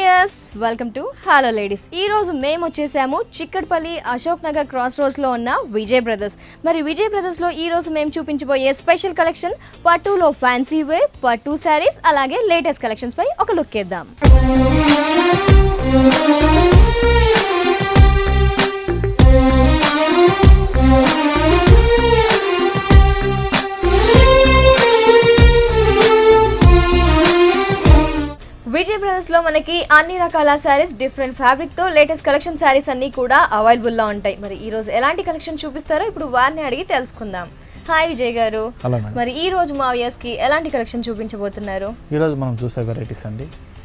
Weirs welcome to hello ladies ఈ రోజు మేము వచ్చేసాము చిక్కడపల్లి అశోక్ నగర్ క్రాస్ రోడ్స్ లో ఉన్న విజయ్ బ్రదర్స్ మరి విజయ్ బ్రదర్స్ లో ఈ రోజు మేము చూపించబోయే స్పెషల్ కలెక్షన్ పట్టులో ఫ్యాన్సీ వే పట్టు శారీస్ అలాగే లేటెస్ట్ కలెక్షన్స్ పై ఒక లుక్ వేద్దాం విజయ్ బ్రదర్స్ లో మనకి అన్ని రకాల శారీస్ డిఫరెంట్ ఫ్యాబ్రిక్ తో లేటెస్ట్ కలెక్షన్ శారీస్ అన్ని కూడా అవైలబుల్ లో ఉంటాయి మరి ఈ రోజు ఎలాంటి కలెక్షన్ చూపిస్తారో ఇప్పుడు వారిని అడిగి తెలుసుకుందాం హాయ్ విజయ్ గారు హలో మేడం మరి ఈ రోజు మా వ్యూయర్స్ కి ఎలాంటి కలెక్షన్ చూపించబోతున్నారు ఈరోజు మనం చూసే వెరైటీస్ అండి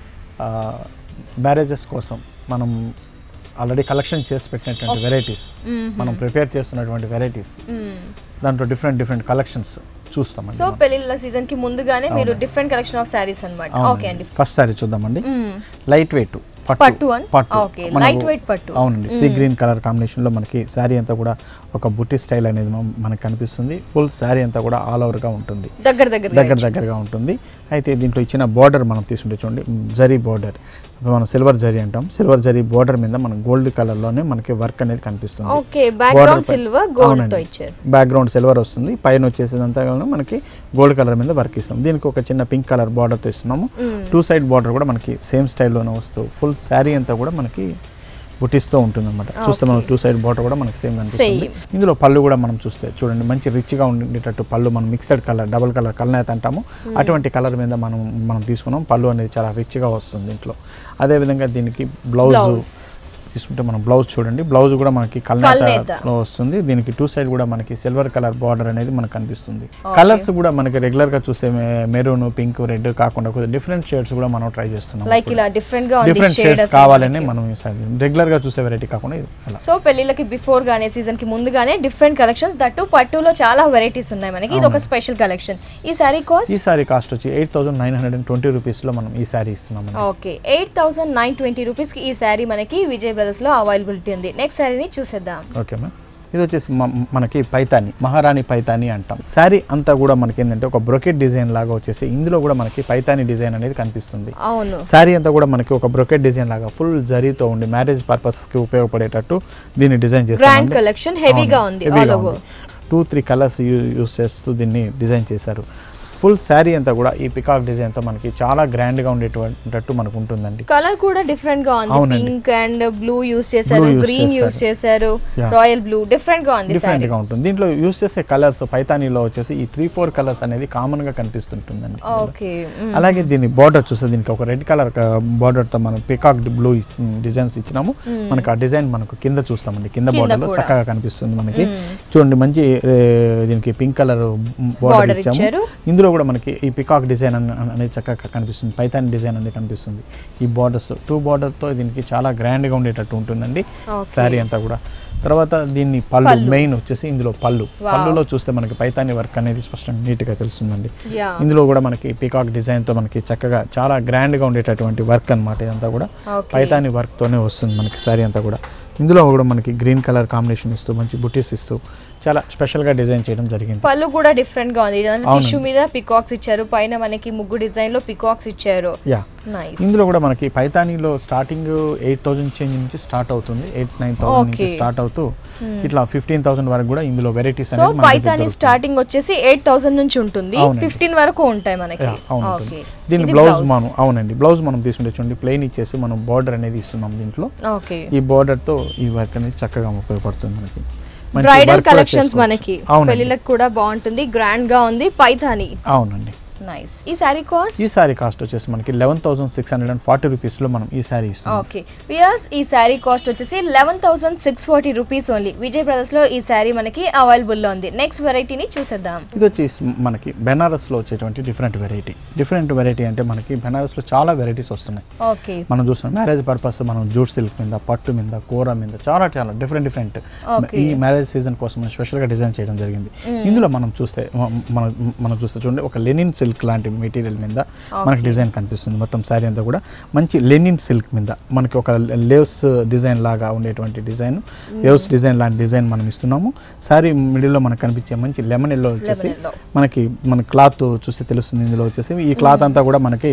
మ్యారేజెస్ కోసం మనం ఆల్రెడీ కలెక్షన్ చేసి పెట్టినటువంటి వెరైటీస్ మనం ప్రిపేర్ చేస్తున్నటువంటి వెరైటీస్ దాంట్లో డిఫరెంట్ డిఫరెంట్ కలెక్షన్స్ చూస్తామండి సో పెళ్లిళ్ళ సీజన్ కి ముందుగానే మీరు డిఫరెంట్ కలెక్షన్ ఆఫ్ శారీస్ అన్నమాట ఓకే అండి ఫస్ట్ సారీ చూద్దామండి మ్మ్. లైట్ వెయిట్ పట్టు అన్? పట్టు Okay, మనకు- light weight పట్టు. అవునండి సీ గ్రీన్ కలర్ కాంబినేషన్ లో మనకి శారీ అంతా కూడా ఒక బుట్టి స్టైల్ అనేది మన- మనకు కనిపిస్తుంది ఫుల్ శారీ అంతా కూడా ఆల్ ఓవర్ గా ఉంటుంది దగ్గర దగ్గర దగ్గర దగ్గరగా ఉంటుంది అయితే దీంట్లో ఇచ్చిన బార్డర్ మనం తీసుకుంటే చూడండి జరీ బార్డర్ మనం సిల్వర్ జరీ అంటాం సిల్వర్ జరీ బార్డర్ మీద మన గోల్డ్ కలర్ లోనే మనకి వర్క్ అనేది కనిపిస్తుంది ఓకే బ్యాక్గ్రౌండ్ సిల్వర్ గోల్డ్ తో ఇచ్చారు బ్యాక్గ్రౌండ్ సిల్వర్ వస్తుంది పైన వచ్చేసేదంతా కూడా మనకి గోల్డ్ కలర్ మీద వర్క్ ఇస్తాం దీనికి ఒక చిన్న పింక్ కలర్ బార్డర్ తో ఇస్తున్నాము టూ సైడ్ బార్డర్ కూడా మనకి సేమ్ స్టైల్లోనే వస్తూ ఫుల్ శారీ అంతా కూడా మనకి బుట్టిస్తూ ఉంటుంది అనమాట చూస్తే మనం టూ సైడ్ బార్డర్ కూడా మనకి సేమ్ కనిపిస్తుంది ఇందులో పళ్ళు కూడా మనం చూస్తే చూడండి మంచి రిచ్గా ఉండేటట్టు పళ్ళు మనం మిక్సడ్ కలర్ డబుల్ కలర్ కల్నేత అంటాము అటువంటి కలర్ మీద మనం మనం తీసుకున్నాం పళ్ళు అనేది చాలా రిచ్గా వస్తుంది దీంట్లో అదేవిధంగా దీనికి బ్లౌజ్ Blouse. తీసుకుంటే మనం బ్లౌజ్ చూడండి బ్లౌజ్ కూడా మనకి కల్నేత. కల్నేతలో వస్తుంది దీనికి టూ సైడ్ కూడా మనకి సిల్వర్ కలర్ బార్డర్ అనేది మనకు కనిపిస్తుంది కలర్స్ కూడా మనకి రెగ్యులర్ గా చూసే మెరూన్ పింక్ రెడ్ కాకుండా కొద్దిగా డిఫరెంట్ షేడ్స్ కూడా మనం ట్రై చేస్తున్నాం లైక్ ఇలా డిఫరెంట్ గా ఉంది డిఫరెంట్ షేడ్ షేడ్స్ కావాలని మనం రెగ్యులర్ గా చూసే వెరైటీ కాకుండా ఇది అలా సో పెళ్లిళ్ళకి బిఫోర్ గానే సీజన్ కి ముందుగానే డిఫరెంట్ కలెక్షన్స్ దట్టు పట్టులో చాలా వెరైటీస్ ఉన్నాయి మనకి ఇది ఒక స్పెషల్ కలెక్షన్ ఈ సారీ కాస్ట్ ఈ సారీ కాస్ట్ వచ్చి eight thousand nine hundred and twenty rupees లో మనం ఈ సారీ ఇస్తున్నాం okay eight thousand nine twenty rupees కి ఈ శారీ మనకి విజయ్ బ్రదర్స్ లో అవైలబిలిటీ ఉంది నెక్స్ట్ శారీని చూసేద్దాం ఓకే మ్యామ్ ఇది వచ్చేసి మ- మనకి పైతాని మహారాణి పైతాని అంటాం శారీ అంతా కూడా మనకి ఏంటంటే ఒక బ్రొకెట్ డిజైన్ లాగా వచ్చేసి ఇందులో కూడా మనకి పైతాని డిజైన్ అనేది కనిపిస్తుంది అవును శారీ అంతా కూడా మనకి ఒక బ్రొకెట్ డిజైన్ లాగా ఫుల్ జరీతో ఉండి మ్యారేజ్ పర్పస్ కి ఉపయోగపడేటట్టు దీన్ని డిజైన్ గ్రాండ్ కలెక్షన్ హెవీగా ఉంది all over two three colours use చేస్తూ దీన్ని డిజైన్ చేశారు ఫుల్ శారీ అంతా కూడా ఈ పికాక్ డిజైన్ తో మనకి చాలా గ్రాండ్ గా ఉండేటట్టు మనకు ఉంటుందండి కలర్ కూడా డిఫరెంట్ గా ఉంది అవునండి. పింక్ అండ్ బ్లూ యూస్ చేశారు Blue use గ్రీన్ యూస్ చేశారు Yeah. రాయల్ బ్లూ డిఫరెంట్ గా ఉంది డిఫరెంట్ శారీ గా ఉంటుంది దీంట్లో యూస్ చేసే కలర్స్ పైతానీలో వచ్చేసి ఈ త్రీ ఫోర్ కలర్స్ అనేది కామన్ గా కనిపిస్తుంటుందండి ఓకే అలాగే దీని బార్డర్ చూస్తే దీనికి ఒక రెడ్ కలర్ బార్డర్ తో మనం పికాక్ బ్లూ డిజైన్స్ ఇచ్చినాము మనకి ఆ డిజైన్ మనకు కింద చూస్తామండి కింద కింద బార్డర్ లో కూడా. చక్కగా కనిపిస్తుంది మనకి చూడండి మంచి ఏ, దీనికి పింక్ కలర్ Border బార్డర్ ఇచ్చాము ఇచ్చారు. ఇందులో కూడా మనకి ఈ పికాక్ డిజైన్ అన- అనేది చక్కగా కనిపిస్తుంది పైతాన్ డిజైన్ అనేది కనిపిస్తుంది ఈ బార్డర్స్ టూ తో దీనికి చాలా గ్రాండ్ గా ఉండేటట్టు ఉంటుందండి Okay. శారీ అంతా కూడా తర్వాత దీన్ని పళ్ళు మెయిన్ వచ్చేసి ఇందులో పళ్ళు పళ్ళులో చూస్తే మనకి పైతాని వర్క్ అనేది స్పష్టంగా నీట్ గా తెలుస్తుందండి యా ఇందులో కూడా మనకి పీకాక్ డిజైన్ తో మనకి చక్కగా చాలా గ్రాండ్ గా ఉండేటటువంటి వర్క్ అన్నమాట ఇదంతా కూడా ఓకే పైతాని వర్క్ తోనే వస్తుంది మనకి శారీ అంతా కూడా ఇందులో కూడా మనకి గ్రీన్ కలర్ కాంబినేషన్ ఇస్తూ మంచి బుటీస్ ఇస్తూ చాలా స్పెషల్ గా డిజైన్ చేయడం జరిగింది పళ్ళు కూడా డిఫరెంట్ గా ఉంది అవునండి. టిష్యూ మీద పికాక్స్ ఇచ్చారు పైన మనకి ముగ్గు డిజైన్ లో పికాక్స్ ఇచ్చారు యా నైస్ ఇందులో కూడా మనకి పైతానీలో స్టార్టింగ్ ఎయిట్ థౌసండ్ చేంజ్ నుంచి స్టార్ట్ అవుతుంది ఎయిట్ నైన్ థౌసండ్ నుంచి Okay. స్టార్ట్ అవుతూ ఇట్లా ఫిఫ్టీన్ థౌసండ్ వరకు కూడా ఇందులో వెరైటీస్ సో పైతాని స్టార్టింగ్ వచ్చేసి ఎయిట్ థౌసండ్ నుంచి ఉంటుంది అవునండి. ఫిఫ్టీన్ వరకు ఉంటాయి మనకి అవును ఓకే దీని బ్లౌజ్ మనం అవునండి బ్లౌజ్ మనం తీసుకుంటే చూడండి ప్లెయిన్ ఇచ్చేసి మనం బార్డర్ అనేది ఇస్తున్నాం దీంట్లో ఓకే ఈ border తో ఈ వర్క్ అనేది చక్కగా ఉపయోగపడుతుంది మనకి మంచి బ్రైడల్ work కూడా కలెక్షన్స్ చేసుకోవచ్చు. మనకి అవునండి పెళ్ళిళ్ళకి కూడా బాగుంటుంది గ్రాండ్ గా ఉంది పైతాని అవునండి నైస్ ఈ సారీ కాస్ట్ ఈ సారీ కాస్ట్ వచ్చేసి మనకి eleven thousand six hundred and forty rupees లో మనం ఈ సారీ ఇస్తున్నాం ఓకే వియర్స్ ఈ శారీ కాస్ట్ వచ్చేసి eleven thousand six forty rupees only Vijay brothers లో ఈ శారీ మనకి అవైలబుల్ లో ఉంది నెక్స్ట్ వెరైటీని చూసేద్దాం ఇది వచ్చేసి మనకి బెనారస్ లో వచ్చేటువంటి డిఫరెంట్ వెరైటీ డిఫరెంట్ వెరైటీ అంటే మనకి బెనారస్ లో చాలా వెరైటీస్ వస్తున్నాయి ఓకే మనం చూస్తున్నాం మ్యారేజ్ పర్పస్ మనం జూట్ సిల్క్ మీద పట్టు మీద కూర మీద చాలా చాలా డిఫరెంట్ డిఫరెంట్ Okay. ఈ మ్యారేజ్ సీజన్ కోసం మనం స్పెషల్ గా డిజైన్ చేయడం జరిగింది ఇందులో మనం చూస్తే మ- మనం మనం చూస్తే చూడండి ఒక లెనిన్ సిల్క్ లాంటి మెటీరియల్ మీద మనకి డిజైన్ కనిపిస్తుంది మొత్తం శారీ అంతా కూడా మంచి లెనిన్ సిల్క్ మీద మనకి ఒక లేవ్స్ డిజైన్ లాగా ఉండేటువంటి డిజైన్ లేవ్స్ డిజైన్ లాంటి డిజైన్ మనం ఇస్తున్నాము శారీ మిడిల్లో మనకు కనిపించే మంచి లెమన్ ఎల్లో వచ్చేసి Lemon yellow. మనకి మన క్లాత్ చూస్తే తెలుస్తుంది ఇందులో వచ్చేసి ఈ క్లాత్ అంతా కూడా మనకి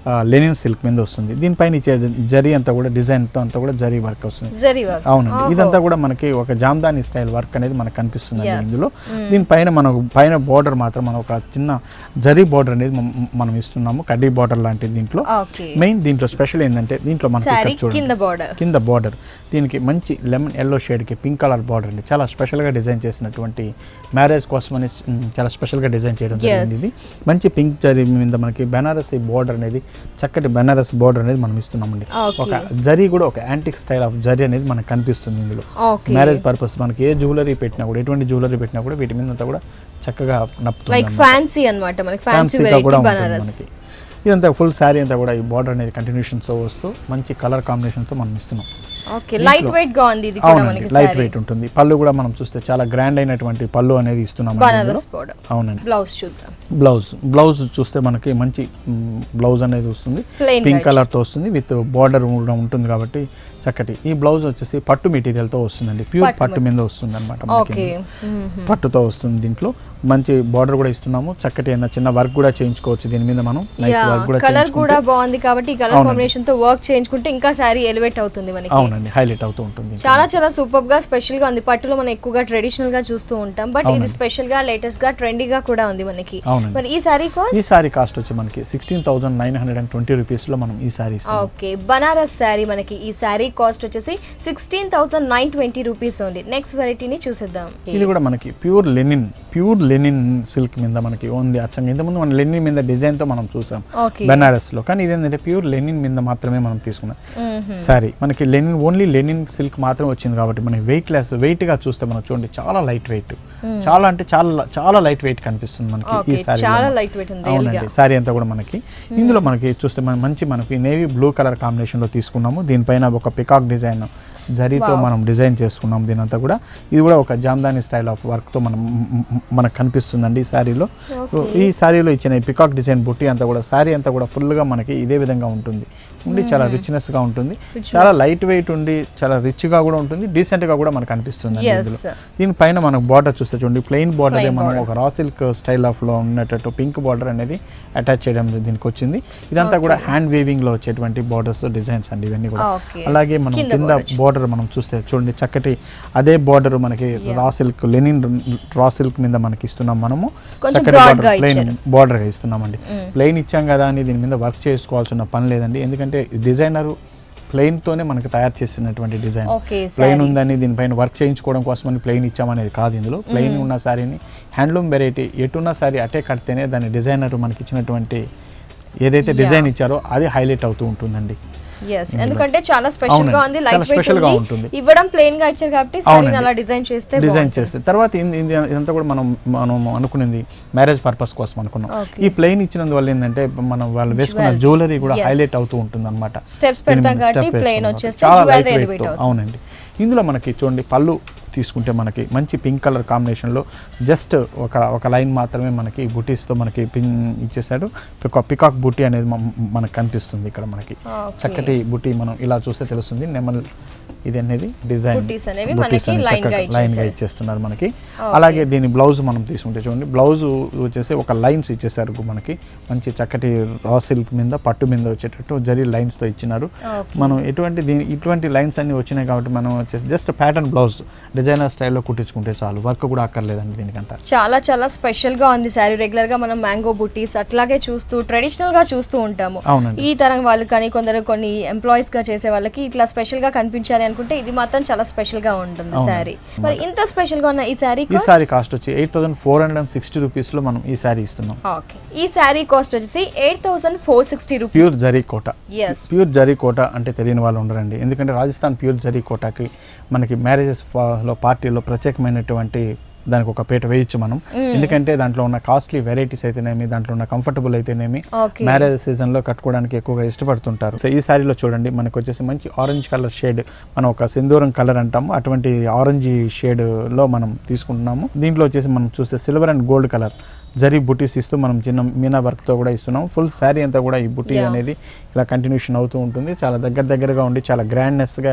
లెనిన్ సిల్క్ మీద వస్తుంది దీనిపైన ఇచ్చే జరీ అంతా కూడా డిజైన్తో అంతా కూడా జరీ వర్క్ వస్తుంది జరీ వర్క్ అవునండి ఇదంతా కూడా మనకి ఒక జామ్దాని స్టైల్ వర్క్ అనేది మనకు కనిపిస్తుంది Yes. ఇందులో దీనిపైన మనం పైన బార్డర్ మాత్రం మనం ఒక చిన్న జరీ బార్డర్ అనేది మనం- మనం ఇస్తున్నాము కడ్డీ బార్డర్ లాంటిది దీంట్లో ఓకే మెయిన్ దీంట్లో స్పెషల్ ఏంటంటే దీంట్లో మనకి శారీ ఇక్కడ చూడండి కింద బార్డర్ కింద బార్డర్ దీనికి మంచి లెమన్ ఎల్లో షేడ్కి పింక్ కలర్ బార్డర్ అండి చాలా స్పెషల్గా డిజైన్ చేసినటువంటి మ్యారేజ్ కోసం అని మ్, చాలా స్పెషల్గా డిజైన్ చేయడం జరిగింది Yes. ఇది మంచి పింక్ జరీ మీద మనకి బెనారస్ బార్డర్ అనేది చక్కటి బెనారస్ బార్డర్ అనేది మనం ఇస్తున్నామండి Okay. ఒక జరీ కూడా ఒక యాంటిక్ స్టైల్ ఆఫ్ జరీ అనేది మనకు కనిపిస్తుంది ఇందులో ఓకే మ్యారేజ్ పర్పస్ మనకి ఏ జ్యువెలరీ పెట్టినా కూడా ఎటువంటి జ్యువెలరీ పెట్టినా కూడా వీటి మీద అంతా కూడా చక్కగా నప్పుతుంది లైక్ అన్నమాట. ఫ్యాన్సీ అన్నమాట మనకి ఫ్యాన్సీ ఫ్యాన్సీగా వెరైటీ కూడా ఉంటుంది బనారస్ మనకి ఇదంతా ఫుల్ శారీ అంతా కూడా ఈ బార్డర్ అనేది కంటిన్యూషన్తో వస్తూ మంచి కలర్ కాంబినేషన్తో మనం ఇస్తున్నాం ఓకే లైట్ వెయిట్ గా ఉంది ఇది కూడా అవునండి మనకి లైట్ శారీ వెయిట్ ఉంటుంది పళ్ళు కూడా మనం చూస్తే చాలా గ్రాండ్ అయినటువంటి పళ్ళు అనేది ఇస్తున్నాం అండి ఇందులో. బనారస్ బార్డర్ అవునండి బ్లౌజ్ చూద్దాం బ్లౌజ్ బ్లౌజ్ చూస్తే మనకి మంచి బ్లౌజ్ అనేది వస్తుంది Plain పింక్ white. కలర్తో వస్తుంది విత్ బార్డర్ కూడా ఉంటుంది కాబట్టి చక్కటి ఈ బ్లౌజ్ వచ్చేసి పట్టు మెటీరియల్తో వస్తుందండి ప్యూర్ పట్టు పట్టు మీద వస్తుంది అనమాట ఓకే పట్టుతో వస్తుంది దీంట్లో మంచి బార్డర్ కూడా ఇస్తున్నాము చక్కటి అయిన చిన్న వర్క్ కూడా చేయించుకోవచ్చు దీని మీద మనం నైస్ యా వర్క్ కూడా కలర్ చేయించుకుంటే- కూడా బాగుంది కాబట్టి ఈ కలర్ అవునండి. కాంబినేషన్ తో వర్క్ చేయించుకుంటే ఇంకా శారీ ఎలివేట్ అవుతుంది మనకి అవునండి హైలైట్ అవుతూ ఉంటుంది చాలా చాలా సూపర్ గా స్పెషల్ గా ఉంది పట్టులో మనం ఎక్కువగా ట్రెడిషనల్ గా చూస్తూ ఉంటాం బట్ ఇది అవునండి. స్పెషల్ గా లేటెస్ట్ గా ట్రెండీగా కూడా ఉంది మనకి అవునండి. మరి ఈ శారీ ఈ కాస్ట్ సారీ కాస్ట్ వచ్చి మనకి sixteen thousand nine hundred and twenty రూపీస్లో మనం ఈ సారీ ఇస్తున్నాం ఓకే బనారస్ శారీ మనకి ఈ శారీ కాస్ట్ వచ్చేసి sixteen thousand nine twenty rupees ఉంది నెక్స్ట్ వెరైటీని చూసేద్దాం ఇది కూడా మనకి pure linen pure linen silk మీద మనకి ఓన్లీ అచ్చంగా ఇంతకుముందు మన లెనిన్ మీద డిజైన్తో మనం చూసాం ఓకే బెనారస్లో కానీ ఇదేంటంటే ప్యూర్ లెనిన్ మీద మాత్రమే మనం తీసుకున్నాం సారీ మనకి లెనిన్ ఓన్లీ లెనిన్ సిల్క్ మాత్రమే వచ్చింది కాబట్టి మనకి వెయిట్ లెస్ వెయిట్గా చూస్తే మనం చూడండి చాలా లైట్ వెయిట్ చాలా అంటే చాలా చాలా లైట్ వెయిట్ కనిపిస్తుంది మనకి ఓకే ఈ సారీ చాలా లైట్ వెయిట్ ఉంది రియల్ గా అవునండి సారీ అంతా కూడా మనకి ఇందులో మనకి చూస్తే మనం మంచి మనకి నేవీ బ్లూ కలర్ కాంబినేషన్ లో తీసుకున్నాము దీనిపైన ఒక పికాక్ డిజైన్ జరీతో Wow. మనం డిజైన్ చేసుకున్నాం దీని అంతా కూడా ఇది కూడా ఒక జామ్దాని స్టైల్ ఆఫ్ వర్క్ తో మనం మ్- మ్- మనకు కనిపిస్తుందండి ఈ శారీలో Okay. ఈ శారీలో ఇచ్చిన ఈ పికాక్ డిజైన్ బుట్టి అంతా కూడా శారీ అంతా కూడా full గా మనకి ఇదే విధంగా ఉంటుంది ఉండి చాలా రిచ్నెస్ గా ఉంటుంది Richness. చాలా లైట్ వెయిట్ ఉండి చాలా రిచ్ గా కూడా ఉంటుంది డీసెంట్ గా కూడా మనకు అనిపిస్తుంది Yes. ఇందులో దీనిపైన మనకు బార్డర్ చూస్తే చూడండి ప్లెయిన్ బార్డర్ Plain మనం border. ఒక రా సిల్క్ స్టైల్ ఆఫ్ లో ఉన్నట్టు పింక్ బార్డర్ అనేది అటాచ్ చేయడం దీనికి వచ్చింది ఇదంతా కూడా Okay. హ్యాండ్ వీవింగ్ లో వచ్చేటువంటి బార్డర్స్ డిజైన్స్ అండి ఇవన్నీ కూడా Okay. అలాగే మనం కింద కింద border. బార్డర్ మనం చూస్తే చూడండి చక్కటి అదే బార్డర్ మనకి Yeah. Raw silk Lenin raw silk మీద మనకి ఇస్తున్నాం మనము కొంచెం చక్కటి broad బార్డర్ గా ప్లెయిన్ ఇచ్చారు. బార్డర్ గా ఇస్తున్నామండి Mm. ప్లెయిన్ ఇచ్చాం కదా అని దీని మీద వర్క్ చేసుకోవాల్సిన పని లేదండి ఎందుకంటే డిజైనర్ ప్లెయిన్ తోనే మనకి తయారు చేసినటువంటి డిజైన్ ఓకే ప్లెయిన్ శారీ ఉందని దీనిపైన వర్క్ చేయించుకోవడం కోసమని ప్లెయిన్ ఇచ్చామనేది కాదు ఇందులో ప్లెయిన్ ఉన్న శారీని హ్యాండ్లూమ్ వెరైటీ ఎటున్న శారీ అటే కడితేనే దాని డిజైనర్ మనకి ఇచ్చినటువంటి ఏదైతే డిజైన్ ఇచ్చారో అది హైలైట్ అవుతూ ఉంటుందండి ఎస్ ఎందుకంటే చాలా స్పెషల్ గా అవునండి. ఉంది చాలా లైట్ వెయిట్ special గా ఉంది ఉంటుంది. ఇవ్వడం ప్లెయిన్ గా ఇచ్చారు కాబట్టి సారీని అవునండి. అలా డిజైన్ చేస్తే డిజైన్ బాగుంటుంది. చేస్తే తర్వాత ఇన్- ఇది ఇదంతా కూడా మనం మనం అనుకునేది మ్యారేజ్ పర్పస్ కోసం అనుకున్నాం Okay. ఈ ప్లెయిన్ ఇచ్చినందువల్ల ఏంటంటే మనం వాళ్ళు వేసుకున్న Jewel. జ్యువెలరీ కూడా Yes. హైలైట్ అవుతూ ఉంటుంది అనమాట స్టెప్స్ పెడతాం కాబట్టి ప్లెయిన్ వచ్చేస్తే చాలా జ్యువెలరీ లైట్ ఎలివేట్ అవుతుంది అవునండి ఇందులో మనకి చూడండి పళ్ళు తీసుకుంటే మనకి మంచి పింక్ కలర్ కాంబినేషన్లో జస్ట్ ఒక ఒక లైన్ మాత్రమే మనకి బుటీస్తో మనకి పిన్ ఇచ్చేసాడు పికా పికాక్ బుటీ అనేది మన- మనకు కనిపిస్తుంది ఇక్కడ మనకి Okay. చక్కటి బుటీ మనం ఇలా చూస్తే తెలుస్తుంది నెమల్ ఇది అనేది డిజైన్ Booties అనేవి మనకి line గా లైన్ గా ఇచ్చేసారు. ఇచ్చేస్తున్నారు మనకి Okay. అలాగే దీని బ్లౌజ్ మనం తీసుకుంటే చూడండి బ్లౌజ్ వచ్చేసి ఒక లైన్స్ ఇచ్చేసారు మనకి మంచి చక్కటి రా సిల్క్ మీద పట్టు మీద వచ్చేటట్టు జరీ లైన్స్ తో ఇచ్చినారు Okay. మనం ఎటువంటి దీని ఇటువంటి లైన్స్ అన్ని వచ్చినాయి కాబట్టి మనం వచ్చేసి జస్ట్ ప్యాటర్న్ బ్లౌజ్ డిజైనర్ స్టైల్లో కుట్టించుకుంటే చాలు వర్క్ కూడా అక్కర్లేదండి దీనికంతా చాలా చాలా స్పెషల్ గా ఉంది శారీ రెగ్యులర్ గా మనం మ్యాంగో బుటీస్ అట్లాగే చూస్తూ ట్రెడిషనల్ గా చూస్తూ ఉంటాము అవునండి. ఈ తరం వాళ్ళు కానీ కొందరు కొన్ని ఎంప్లాయీస్ గా చేసే వాళ్ళకి ఇట్లా స్పెషల్ గా కనిపించాలి అనుకుంటే ఇది మాత్రం చాలా స్పెషల్ గా ఉంటుంది అవునండి. శారీ మరి ఇంత స్పెషల్ గా ఉన్న ఈ శారీ ఈ సారీ కాస్ట్ వచ్చి eight thousand four hundred and sixty రూపీస్లో మనం ఈ సారీ ఇస్తున్నాం ఓకే ఈ శారీ కాస్ట్ వచ్చేసి eight thousand four sixty rupees pure zari Kota ఎస్ ప్యూర్ జరీ కోట అంటే తెలియని వాళ్ళు ఉండరండి ఎందుకంటే రాజస్థాన్ ప్యూర్ జరీ కోటకి మనకి మ్యారేజెస్ లో పార్టీలో ప్రత్యేకమైనటువంటి దానికి ఒక పేట వేయచ్చు మనం ఎందుకంటే దాంట్లో ఉన్న కాస్ట్లీ వెరైటీస్ అయితేనేమి దాంట్లో ఉన్న కంఫర్టబుల్ అయితేనేమి ఓకే మ్యారేజ్ సీజన్ లో కట్టుకోవడానికి ఎక్కువగా ఇష్టపడుతుంటారు సో ఈ సారీలో చూడండి మనకు వచ్చేసి మంచి ఆరెంజ్ కలర్ షేడ్ మనం ఒక సింధూరం కలర్ అంటాము అటువంటి ఆరెంజ్ షేడ్ లో మనం తీసుకుంటున్నాము దీంట్లో వచ్చేసి మనం చూస్తే silver and gold colour zari బుటీస్ ఇస్తూ మనం చిన్న మీనా వర్క్ తో కూడా ఇస్తున్నాం ఫుల్ శారీ అంతా కూడా ఈ బుటీ Yeah. అనేది ఇలా కంటిన్యూషన్ అవుతూ ఉంటుంది చాలా దగ్గర దగ్గరగా ఉండి చాలా గ్రాండ్నెస్ గా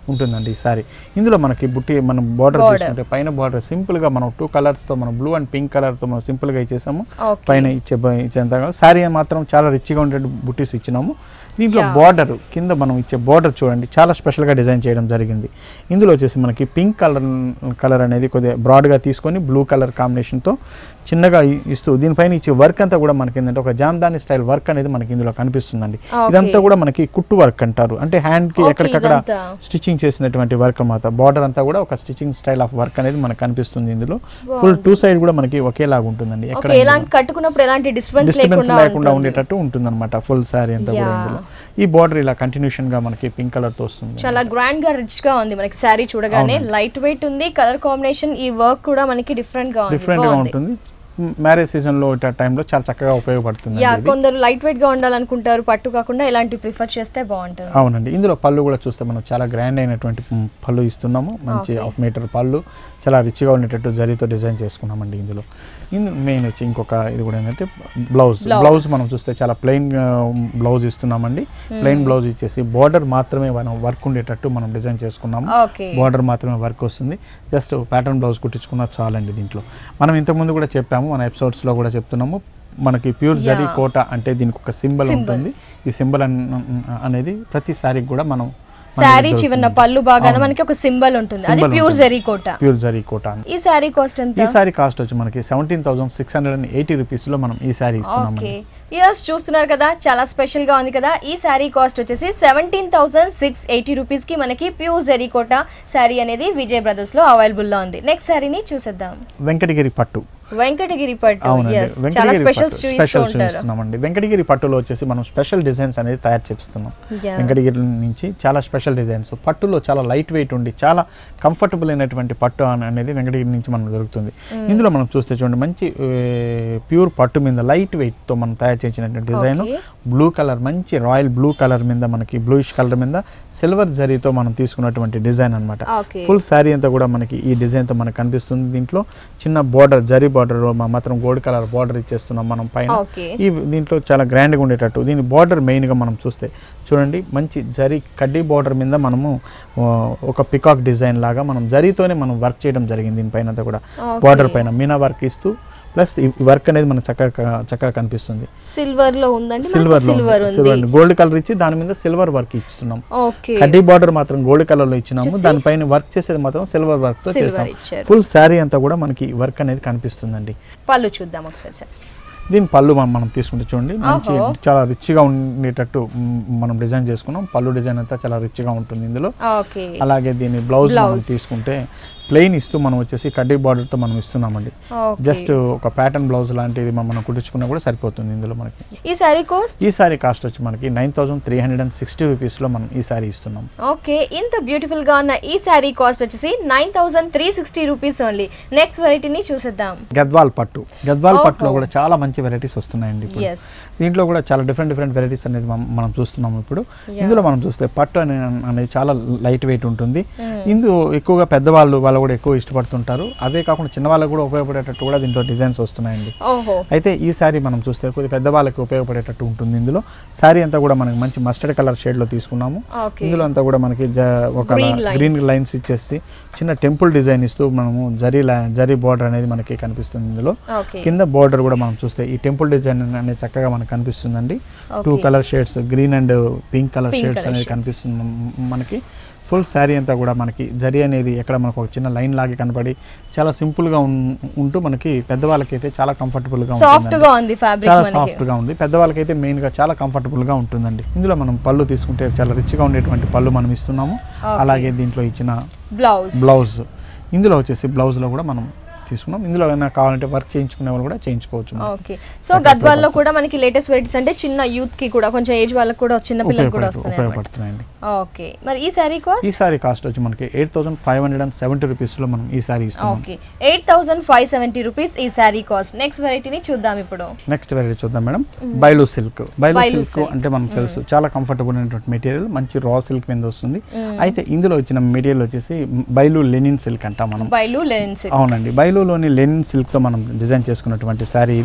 ఉంటుందండి ఈ సారీ ఇందులో మనకి బుట్టి మనం బార్డర్ తీసుకుంటే పైన బార్డర్ సింపుల్గా మనం టూ కలర్స్తో మనం బ్లూ అండ్ పింక్ కలర్తో మనం సింపుల్గా ఇచ్చేసాము ఓకే పైన ఇచ్చే బ- ఇచ్చేంత సారీ మాత్రం చాలా రిచ్గా ఉండే బుట్టీస్ ఇచ్చినాము దీంట్లో Yeah. బార్డర్ కింద మనం ఇచ్చే బార్డర్ చూడండి చాలా స్పెషల్గా డిజైన్ చేయడం జరిగింది ఇందులో వచ్చేసి మనకి పింక్ కలర్ కలర్ అనేది కొద్దిగా బ్రాడ్గా తీసుకొని బ్లూ కలర్ కాంబినేషన్తో చిన్నగా ఇ- ఇస్తూ దీనిపైన ఇచ్చే వర్క్ అంతా కూడా మనకి ఏంటంటే ఒక జామ్దాని స్టైల్ వర్క్ అనేది మనకి ఇందులో కనిపిస్తుందండి Okay. ఇదంతా కూడా మనకి కుట్టు వర్క్ అంటారు అంటే హ్యాండ్కి Okay, ఎక్కడికక్కడ ఇదంతా. స్టిచ్చింగ్ చేసినటువంటి వర్క్ అన్నమాట బార్డర్ అంతా కూడా ఒక స్టిచ్చింగ్ స్టైల్ ఆఫ్ వర్క్ అనేది మనకు కనిపిస్తుంది ఇందులో ఫుల్ టూ సైడ్ కూడా మనకి ఒకేలాగా ఉంటుందండి ఎక్కడ ఓకే ఎలాంటి కట్టుకున్నప్పుడు ఎలాంటి డిస్టర్బెన్స్ డిస్టర్బెన్స్ లేకుండా లేకుండా ఉంటుంది. ఉండేటట్టు ఉంటుంది అనమాట ఫుల్ శారీ అంతా కూడా Yeah. ఇందులో ఈ బార్డర్ ఇలా కంటిన్యూషన్ గా మనకి పింక్ కలర్ తో వస్తుంది చాలా గ్రాండ్ గా రిచ్ గా ఉంది మనకి శారీ చూడగానే లైట్ వెయిట్ ఉంది కలర్ కాంబినేషన్ ఈ వర్క్ కూడా మనకి డిఫరెంట్ గా ఉంది డిఫరెంట్ గా బాగుంది. ఉంటుంది మ్యారేజ్ సీజన్ లో ఇట్లా టైంలో చాలా చక్కగా ఉపయోగపడుతుంది యా ఇది. కొందరు లైట్ వెయిట్ గా ఉండాలనుకుంటారు పట్టు కాకుండా ఇలాంటి ప్రిఫర్ చేస్తే బాగుంటుంది అవునండి ఇందులో పళ్ళు కూడా చూస్తే మనం చాలా గ్రాండ్ అయినటువంటి మ్, పళ్ళు ఇస్తున్నాము మంచి హాఫ్ మీటర్ పళ్ళు చాలా రిచ్గా ఉండేటట్టు జరీతో డిజైన్ చేసుకున్నామండి ఇందులో ఇందులో మెయిన్ వచ్చి ఇంకొక ఇది కూడా ఏంటంటే బ్లౌజ్ Blouse. బ్లౌజ్ మనం చూస్తే చాలా ప్లెయిన్ బ్లౌజ్ ఇస్తున్నామండి ప్లెయిన్ బ్లౌజ్ ఇచ్చేసి బార్డర్ మాత్రమే మనం వర్క్ ఉండేటట్టు మనం డిజైన్ చేసుకున్నాము ఓకే బార్డర్ మాత్రమే వర్క్ వస్తుంది జస్ట్ ప్యాటర్న్ బ్లౌజ్ కుట్టించుకున్నా చాలండి దీంట్లో మనం ఇంతకుముందు కూడా చెప్పాము మన ఎపిసోడ్స్లో కూడా చెప్తున్నాము మనకి ప్యూర్ జరీ Yeah. కోట అంటే దీనికి ఒక సింబల్ Symbol. ఉంటుంది ఈ సింబల్ అనేది ప్రతి సారీకి కూడా మనం శారీ చివరిన పళ్ళు బాగానే మనకి ఒక సింబల్ ఉంటుంది అది Symbol ప్యూర్ ఉంటుంది. జరీ కోట ప్యూర్ జరీ కోట అని ఈ శారీ కాస్ట్ ఎంత ఈ సారీ కాస్ట్ వచ్చి మనకి seventeen thousand six hundred and eighty రూపీస్లో మనం ఈ సారీ ఇస్తున్నాం ఓకే ఇయర్స్ చూస్తున్నారు కదా చాలా స్పెషల్ గా ఉంది కదా ఈ శారీ కాస్ట్ వచ్చేసి seventeen thousand six eighty rupees కి మనకి ప్యూర్ జరీ కోట శారీ అనేది విజయ్ బ్రదర్స్ లో అవైలబుల్ లో ఉంది నెక్స్ట్ శారీని చూసేద్దాం వెంకటగిరి పట్టు వెంకటగిరి పట్టు అవునండి yes చాలా వెంకటగిరి స్పెషల్స్ పట్టు చూపిస్తూ స్పెషల్ ఉంటారు చూపిస్తున్నామండి వెంకటగిరి పట్టులో వచ్చేసి మనం స్పెషల్ డిజైన్స్ అనేది తయారు చేపిస్తున్నాం Yeah. వెంకటగిరి నుంచి చాలా స్పెషల్ డిజైన్స్ పట్టులో చాలా లైట్ వెయిట్ ఉండి చాలా కంఫర్టబుల్ అయినటువంటి పట్టు అన- అనేది వెంకటగిరి నుంచి మనకు దొరుకుతుంది ఇందులో మనం చూస్తే చూడండి మంచి ప్యూర్ పట్టు మీద లైట్ వెయిట్తో మనం తయారు చేసినటువంటి డిజైన్ Okay. బ్లూ కలర్ మంచి రాయల్ బ్లూ కలర్ మీద మనకి బ్లూయిష్ కలర్ మీద సిల్వర్ జరీతో మనం తీసుకున్నటువంటి డిజైన్ అనమాట Okay. ఫుల్ శారీ అంతా కూడా మనకి ఈ డిజైన్తో మనకు కనిపిస్తుంది దీంట్లో చిన్న బార్డర్ జరీ బార్డర్ మాత్రం గోల్డ్ కలర్ బార్డర్ ఇచ్చేస్తున్నాం మనం పైన ఓకే ఈ దీంట్లో చాలా గ్రాండ్గా ఉండేటట్టు దీని బార్డర్ మెయిన్గా మనం చూస్తే చూడండి మంచి జరీ కడ్డీ బార్డర్ మీద మనము ఆ, ఒక పికాక్ డిజైన్ లాగా మనం జరీతోనే మనం వర్క్ చేయడం జరిగింది దీనిపైన అంతా కూడా Okay. బార్డర్ పైన మీనా వర్క్ ఇస్తూ ప్లస్ ఈ వర్క్ అనేది మనకు చక్కగా చక్కగా కనిపిస్తుంది సిల్వర్ లో ఉందండి సిల్వర్ సిల్వర్ ఉంది సిల్వర్ గోల్డ్ కలర్ ఇచ్చి దాని మీద సిల్వర్ వర్క్ ఇస్తున్నాం ఓకే కడ్డీ బార్డర్ మాత్రం గోల్డ్ కలర్ లో ఇచ్చినాము వచ్చేసి దానిపైన వర్క్ చేసేది మాత్రం సిల్వర్ వర్క్ తో Silver చేసాం ఇచ్చారు. ఫుల్ శారీ అంతా కూడా మనకి వర్క్ అనేది కనిపిస్తుందండి పళ్ళు చూద్దాం ఒకసారి సార్ దీని పళ్ళు మనం మనం తీసుకుంటే చూడండి మంచి ఓహో. చాలా రిచ్ గా ఉండేటట్టు మ్, మనం డిజైన్ చేసుకున్నాం పళ్ళు డిజైన్ అంతా చాలా రిచ్ గా ఉంటుంది ఇందులో ఓకే అలాగే దీని బ్లౌజ్ మనం Blouse. తీసుకుంటే ప్లెయిన్ ఇస్తూ మనం వచ్చేసి కడ్డీ బార్డర్ తో మనం ఇస్తున్నామండి ఓకే జస్ట్ ఒక ప్యాటర్న్ బ్లౌజ్ లాంటిది మనం మనం కుట్టించుకున్నా కూడా సరిపోతుంది ఇందులో మనకి ఈ శారీ కాస్ట్ ఈ సారీ కాస్ట్ వచ్చి మనకి nine thousand three hundred and sixty రూపీస్లో మనం ఈ సారీ ఇస్తున్నాం ఓకే ఇంత బ్యూటిఫుల్ గా ఉన్న ఈ శారీ కాస్ట్ వచ్చేసి nine thousand three sixty rupees only next వెరైటీని చూసేద్దాం గద్వాల్ పట్టు గద్వాల్ ఓహో. పట్టులో కూడా చాలా మంచి వెరైటీస్ వస్తున్నాయండి ఇప్పుడు ఎస్ దీంట్లో కూడా చాలా డిఫరెంట్ డిఫరెంట్ వెరైటీస్ అనేది మనం- మనం చూస్తున్నాం ఇప్పుడు Yeah. ఇందులో మనం చూస్తే పట్టు అనే అనేది చాలా లైట్ వెయిట్ ఉంటుంది ఇందులో ఎక్కువగా పెద్దవాళ్ళు వాళ్ళు కూడా ఎక్కువ ఇష్టపడుతుంటారు అవే కాకుండా చిన్న వాళ్ళకు కూడా ఉపయోగపడేటట్టు కూడా దీంట్లో డిజైన్స్ వస్తున్నాయండి ఓహో అయితే ఈ శారీ మనం చూస్తే కొద్ది పెద్దవాళ్ళకి ఉపయోగపడేటట్టు ఉంటుంది ఇందులో శారీ అంతా కూడా మనకి మంచి మస్టర్డ్ కలర్ షేడ్లో తీసుకున్నాము ఓకే ఇందులో అంతా కూడా మనకి జ- ఒక Green lines. గ్రీన్ లైన్స్ ఇచ్చేసి చిన్న టెంపుల్ డిజైన్ ఇస్తూ మనము జరీ లై- జరీ బార్డర్ అనేది మనకి కనిపిస్తుంది ఇందులో ఓకే కింద బార్డర్ కూడా మనం చూస్తే ఈ టెంపుల్ డిజైన్ అనేది చక్కగా మనకు కనిపిస్తుందండి two Okay. Colour shades green and pink colour Pink shades colour అనేది shades. కనిపిస్తుంది మ- మనకి ఫుల్ శారీ అంతా కూడా మనకి జరీ అనేది ఎక్కడ మనకు ఒక చిన్న లైన్ లాగా కనపడి చాలా సింపుల్ గా ఉన్- ఉంటూ మనకి పెద్దవాళ్ళకి అయితే చాలా కంఫర్టబుల్ గా సాఫ్ట్ ఉంటుందండి. గా ఉంది ఫ్యాబ్రిక్ చాలా మనకి సాఫ్ట్ గా ఉంది పెద్దవాళ్ళకైతే మెయిన్ గా చాలా కంఫర్టబుల్ గా ఉంటుందండి ఇందులో మనం పళ్ళు తీసుకుంటే చాలా రిచ్ గా ఉండేటువంటి పళ్ళు మనం ఇస్తున్నాము Okay. అలాగే దీంట్లో ఇచ్చిన బ్లౌజ్ బ్లౌజ్ ఇందులో వచ్చేసి బ్లౌజ్ లో కూడా మనం తీసుకున్నాం ఇందులో ఏమైనా కావాలంటే వర్క్ చేయించుకునే వాళ్ళు కూడా చేయించుకోవచ్చు మనం. ఓకే సో గద్వాల్లో కూడా మనకి లేటెస్ట్ వెరైటీస్ అంటే చిన్న యూత్ కి కూడా కొంచెం ఏజ్ వాళ్ళకి కూడా చిన్న పిల్లలకు కూడా ఉపయోగపడు- వస్తున్నాయి అన్నమాట. ఉపయోగపడుతున్నాయండి ఓకే మరి ఈ శారీ కాస్ట్ ఈ సారీ కాస్ట్ వచ్చి మనకి eight thousand five hundred and seventy rupees లో మనం ఈ సారీ ఇస్తున్నాం okay eight thousand five seventy rupees ఈ శారీ కాస్ట్ నెక్స్ట్ వెరైటీని చూద్దాం ఇప్పుడు నెక్స్ట్ వెరైటీ చూద్దాం మేడం బైలు సిల్క్ బైలు బైలు సిల్క్ silk. అంటే మనకు తెలుసు చాలా కంఫర్టబుల్ అయినటువంటి మెటీరియల్ మంచి రా సిల్క్ మీద వస్తుంది అయితే ఇందులో వచ్చిన మెటీరియల్ వచ్చేసి బైలు లెనిన్ సిల్క్ అంటాం మనం బైలు లెన్స్ అవునండి బైలులోని లెనిన్ సిల్క్తో మనం డిజైన్ చేసుకున్నటువంటి శారీ ఇది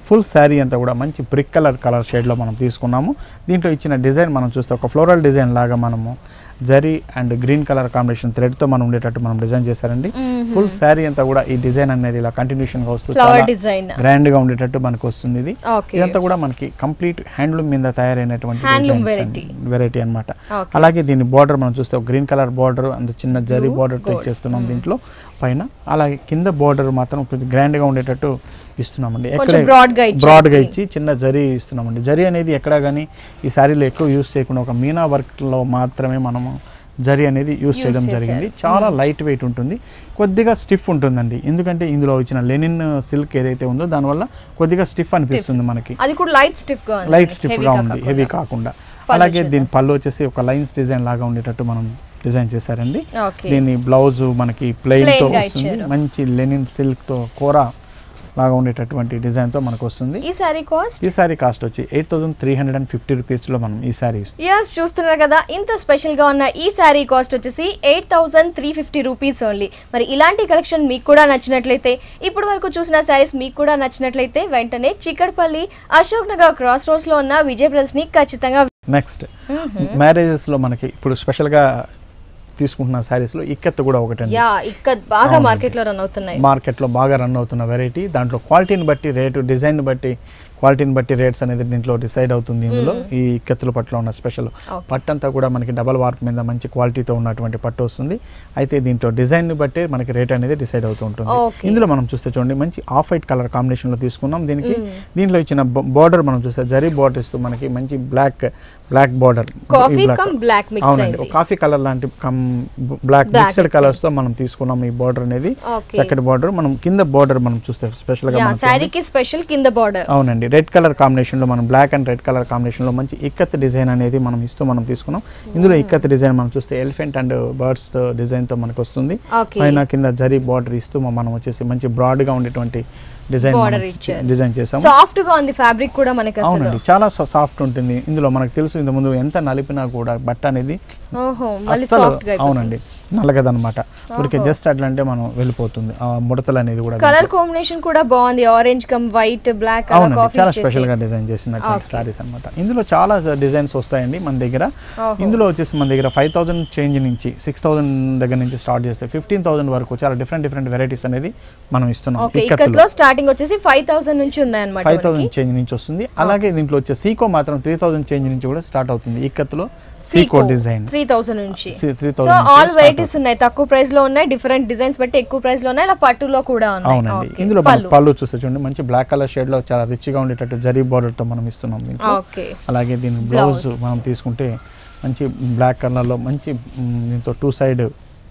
ఫుల్ శారీ అంతా కూడా మంచి బ్రిక్ కలర్ కలర్ షేడ్లో మనం తీసుకున్నాము దీంట్లో ఇచ్చిన డిజైన్ మనం చూస్తే ఒక ఫ్లోరల్ డిజైన్ లాగా మనము zari and green colour combination థ్రెడ్తో మనం ఉండేటట్టు మనం డిజైన్ చేశారండి ఫుల్ శారీ అంతా కూడా ఈ డిజైన్ అనేది ఇలా కంటిన్యూషన్గా వస్తుంది ఫ్లవర్ డిజైన్ గ్రాండ్గా ఉండేటట్టు మనకు వస్తుంది ఇది ఓకే ఇదంతా కూడా మనకి కంప్లీట్ హ్యాండ్లూమ్ మీద తయారైనటువంటి Handloom variety. వెరైటీ అన్నమాట Okay. అలాగే దీని బార్డర్ మనం చూస్తే ఒక గ్రీన్ కలర్ బార్డర్ అంత చిన్న zari Blue, border type gold. చేస్తున్నాం దీంట్లో పైన అలాగే కింద బార్డర్ మాత్రం కొంచెం గ్రాండ్ గా ఉండేటట్టు ఇస్తున్నామండి కొంచెం broad గా ఇచ్చారు. బ్రాడ్ గా ఇచ్చి చిన్న జరీ ఇస్తున్నామండి జరీ అనేది ఎక్కడ కానీ ఈ శారీలో ఎక్కువ యూస్ చేయకుండా ఒక మీనా వర్క్ లో మాత్రమే మనము జరీ అనేది యూస్ Use చేయడం చేశారు. జరిగింది చాలా లైట్ వెయిట్ ఉంటుంది కొద్దిగా స్టిఫ్ ఉంటుందండి ఎందుకంటే ఇందులో ఇచ్చిన లెనిన్ సిల్క్ ఏదైతే ఉందో దానివల్ల కొద్దిగా స్టిఫ్ అనిపిస్తుంది మనకి అది కూడా లైట్ స్టిఫ్ గా ఉంది లైట్ స్టిఫ్ heavy గా గా ఉంది కాకుండా. హెవీ కాకుండా పళ్ళు అలాగే చూద్దాం. దీని పళ్ళు వచ్చేసి ఒక లైన్స్ డిజైన్ లాగా ఉండేటట్టు మనం డిజైన్ చేశారండి ఓకే దీని బ్లౌజ్ మనకి ప్లెయిన్ తో Plain గా వస్తుంది ఇచ్చారు. మంచి లెనిన్ సిల్క్ తో కూర లాగా ఉండేటటువంటి డిజైన్ తో మనకు వస్తుంది ఈ సారీ కాస్ట్ ఈ సారీ కాస్ట్ వచ్చి eight thousand three hundred and fifty rupees లో మనం ఈ సారీ ఇస్తాం యస్ చూస్తున్నారు కదా ఇంత స్పెషల్ గా ఉన్న ఈ శారీ కాస్ట్ వచ్చేసి eight thousand three fifty rupees only మరి ఇలాంటి కలెక్షన్ మీకు కూడా నచ్చినట్లయితే ఇప్పుడు వరకు చూసిన శారీస్ మీకు కూడా నచ్చినట్లయితే వెంటనే చిక్కడపల్లి అశోక్ నగర్ క్రాస్ రోడ్స్ లో ఉన్న విజయ్ బ్రదర్స్ ని ఖచ్చితంగా నెక్స్ట్ మ్యారేజెస్ లో మనకి ఇప్పుడు స్పెషల్ గా తీసుకుంటున్న సారీస్ లో ఇక్కత్ కూడా ఒకటండి యా ఇక్కడ బాగా అవునండి. మార్కెట్ లో రన్ అవుతున్నాయి మార్కెట్లో బాగా రన్ అవుతున్న వెరైటీ దాంట్లో క్వాలిటీని బట్టి రేటు డిజైన్ బట్టి క్వాలిటీని బట్టి రేట్స్ అనేది దీంట్లో డిసైడ్ అవుతుంది ఇందులో ఈ కత్తుల పట్టులో ఉన్న స్పెషల్ Okay. పట్టు అంతా కూడా మనకి డబల్ వార్ప్ మీద మంచి క్వాలిటీతో ఉన్నటువంటి పట్టు వస్తుంది అయితే దీంట్లో డిజైన్ ని బట్టి మనకి రేట్ అనేది డిసైడ్ అవుతూ ఉంటుంది Okay. ఇందులో మనం చూస్తే చూడండి మంచి ఆఫ్ వైట్ కలర్ కాంబినేషన్ లో తీసుకున్నాం దీనికి దీంట్లో ఇచ్చిన బార్డర్ మనం చూస్తే జరీ బార్డర్ ఇస్తూ మనకి మంచి black black border coffee cum black mix అవునండి అయింది ఒక కాఫీ కలర్ లాంటి cum black Black mixed mix colours తో మనం తీసుకున్నాం ఈ బార్డర్ అనేది Okay. చక్కటి బార్డర్ మనం కింద బార్డర్ మనం చూస్తే స్పెషల్ గా యా మనకి శారీకి స్పెషల్ కింద బార్డర్ అవునండి రెడ్ కలర్ కాంబినేషన్ లో మనం black and red colour combination లో మంచి ఇక్కత్ డిజైన్ అనేది మనం ఇస్తూ మనం తీసుకున్నాం ఇందులో ఇక్కత్ డిజైన్ మనం చూస్తే ఎలిఫెంట్ అండ్ బర్డ్స్ డిజైన్ తో మనకు వస్తుంది ఓకే పైన కింద జరీ బార్డర్ ఇస్తూ మనం వచ్చేసి మంచి బ్రాడ్ గా ఉండేటువంటి డిజైన్ Border ఇచ్చారు. డిజైన్ చేసాం సాఫ్ట్ గా ఉంది ఫ్యాబ్రిక్ కూడా మనకి అసలు అవునండి చాలా సాఫ్ట్ ఉంటుంది ఇందులో మనకు తెలుసు ఇంత ముందు ఎంత నలిపినా కూడా బట్ట అనేది ఓహో మళ్ళీ అస్సలు సాఫ్ట్ గా అవునండి నల్లగదనమాట ఊరికే జస్ట్ అట్లా అంటే మనం వెళ్ళిపోతుంది ఆ ముడతలు అనేది కూడా కలర్ కాంబినేషన్ కూడా బాగుంది ఆరెంజ్ కమ్ వైట్ బ్లాక్ అవునండి కాఫీ చాలా స్పెషల్ గా డిజైన్ చేసినటువంటి సారీస్ అన్నమాట ఇందులో చాలా డిజైన్స్ వస్తాయండి మన దగ్గర ఓహో. ఇందులో వచ్చేసి మన దగ్గర ఫైవ్ థౌసండ్ చేంజ్ నుంచి సిక్స్ థౌసండ్ దగ్గర నుంచి స్టార్ట్ చేస్తే ఫిఫ్టీన్ థౌసండ్ వరకు చాలా డిఫరెంట్ డిఫరెంట్ వెరైటీస్ అనేది మనం ఇస్తున్నాం ఓకే ఇక్కత్తులో ఇక్కడ స్టార్టింగ్ వచ్చేసి ఫైవ్ థౌసండ్ నుంచి ఉన్నాయి అనమాట ఫైవ్ థౌసండ్ చేంజ్ నుంచి వస్తుంది అలాగే దీంట్లో వచ్చే సీకో మాత్రం త్రీ థౌసండ్ చేంజ్ నుంచి కూడా స్టార్ట్ అవుతుంది ఇక్కత్తులో సీకో డిజైన్ త్రీ థౌసండ్ నుంచి త్రీ సో థౌసండ్ ఆల్ వెరైటీస్ ఉన్నాయి తక్కువ ప్రైస్ లో ఉన్నాయి డిఫరెంట్ డిజైన్స్ బట్టి ఎక్కువ ప్రైస్ లో ఉన్నాయి ఇలా పట్టులో కూడా ఉన్నాయి అవునండి Okay. ఇందులో మనం పళ్ళు పళ్ళు చూస్తే చూడండి మంచి బ్లాక్ కలర్ షేడ్ లో చాలా రిచ్ గా ఉండేటట్టు జరీ బార్డర్ తో మనం ఇస్తున్నాం దీంట్లో ఓకే అలాగే దీని బ్లౌజ్ Blouse. మనం తీసుకుంటే మంచి బ్లాక్ కలర్ లో మంచి మ్, దీంతో టూ సైడ్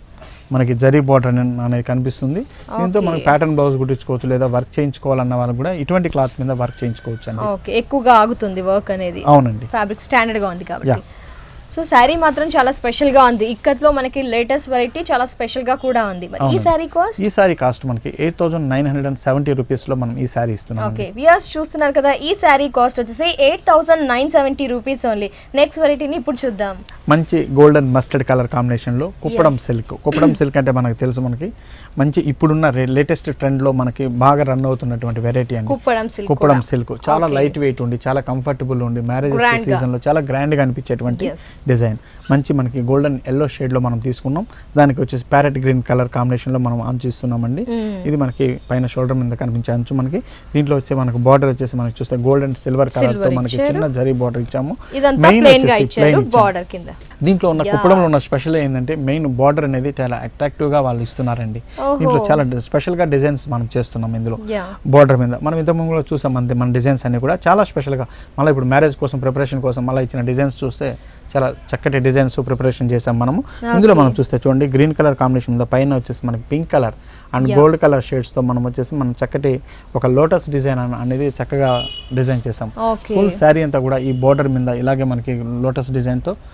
మనకి జరీ బార్డర్ అనేది కనిపిస్తుంది దీంతో Okay. మనకి ప్యాటర్న్ బ్లౌజ్ కుట్టించుకోవచ్చు లేదా వర్క్ చేయించుకోవాలన్న వాళ్ళు కూడా ఇటువంటి క్లాత్ మీద వర్క్ చేయించుకోవచ్చు అండి ఓకే ఎక్కువగా ఆగుతుంది వర్క్ అనేది అవునండి ఫ్యాబ్రిక్ స్టాండర్డ్ గా ఉంది కాబట్టి Yeah. సో శారీ మాత్రం చాలా స్పెషల్ గా ఉంది ఇక్కత్లో మనకి లేటెస్ట్ వెరైటీ చాలా స్పెషల్ గా కూడా ఉంది మరి ఈ అవునండి. శారీ కాస్ట్ ఈ సారీ కాస్ట్ మనకి eight thousand nine hundred and seventy rupees లో మనం ఈ సారీ ఇస్తున్నాం ఓకే వియర్స్ చూస్తున్నారు కదా ఈ శారీ కాస్ట్ వచ్చేసి eight thousand nine seventy rupees only next వెరైటీని ఇప్పుడు చూద్దాం మంచి గోల్డెన్ మస్టర్డ్ కలర్ కాంబినేషన్ లో Kuppadam Yes. Silk Kuppadam silk అంటే మనకు తెలుసు మనకి మంచి ఇప్పుడున్న లేటెస్ట్ ట్రెండ్ లో మనకి బాగా రన్ అవుతున్నటువంటి వెరైటీ అండి కుప్పడం సిల్క్ కుప్పడం సిల్క్ చాలా Okay. లైట్ వెయిట్ ఉండి చాలా కంఫర్టబుల్ ఉండి మ్యారేజ్ Grand గా. సీజన్ లో చాలా గ్రాండ్ గా అనిపించేటువంటి Yes. డిజైన్ మంచి మనకి గోల్డెన్ ఎల్లో షేడ్ లో మనం తీసుకున్నాం దానికి వచ్చేసి ప్యారెట్ గ్రీన్ కలర్ కాంబినేషన్ లో మనం అంచు ఇస్తున్నామండి ఇది మనకి పైన షోల్డర్ మీద కనిపించే అంచు మనకి దీంట్లో వచ్చే మనకు బార్డర్ వచ్చేసి మనకి చూస్తే గోల్డ్ అండ్ సిల్వర్ కలర్ తో Silver మనకి ఇచ్చారు. చిన్న జరీ బార్డర్ ఇచ్చాము ఇదంతా Main ప్లెయిన్ గా వచ్చేసి ఇచ్చారు plain ఇచ్చాము. బార్డర్ కింద దీంట్లో ఉన్న Yeah. కుప్పడంలో ఉన్న స్పెషల్ ఏంటంటే మెయిన్ బార్డర్ అనేది చాలా అట్రాక్టివ్ గా వాళ్ళు ఇస్తున్నారండి ఓహో. దీంట్లో చాలా స్పెషల్ గా డిజైన్స్ మనం చేస్తున్నాం ఇందులో యా బార్డర్ మీద మనం ఇంత ముందు కూడా చూసాం అంతే మన డిజైన్స్ అన్ని కూడా చాలా స్పెషల్గా మళ్ళీ ఇప్పుడు మ్యారేజ్ కోసం ప్రిపరేషన్ కోసం మళ్ళీ ఇచ్చిన డిజైన్స్ చూస్తే చాలా చక్కటి డిజైన్స్ ప్రిపరేషన్ చేసాం మనము ఇందులో మనం చూస్తే చూడండి గ్రీన్ కలర్ కాంబినేషన్ మీద పైన వచ్చేసి మనకి pink colour and Yeah. Gold colour షేడ్స్తో మనం వచ్చేసి మనం చక్కటి ఒక లోటస్ డిజైన్ అనేది చక్కగా డిజైన్ చేసాం ఓకే ఫుల్ శారీ అంతా కూడా ఈ బార్డర్ మీద ఇలాగే మనకి లోటస్ డిజైన్తో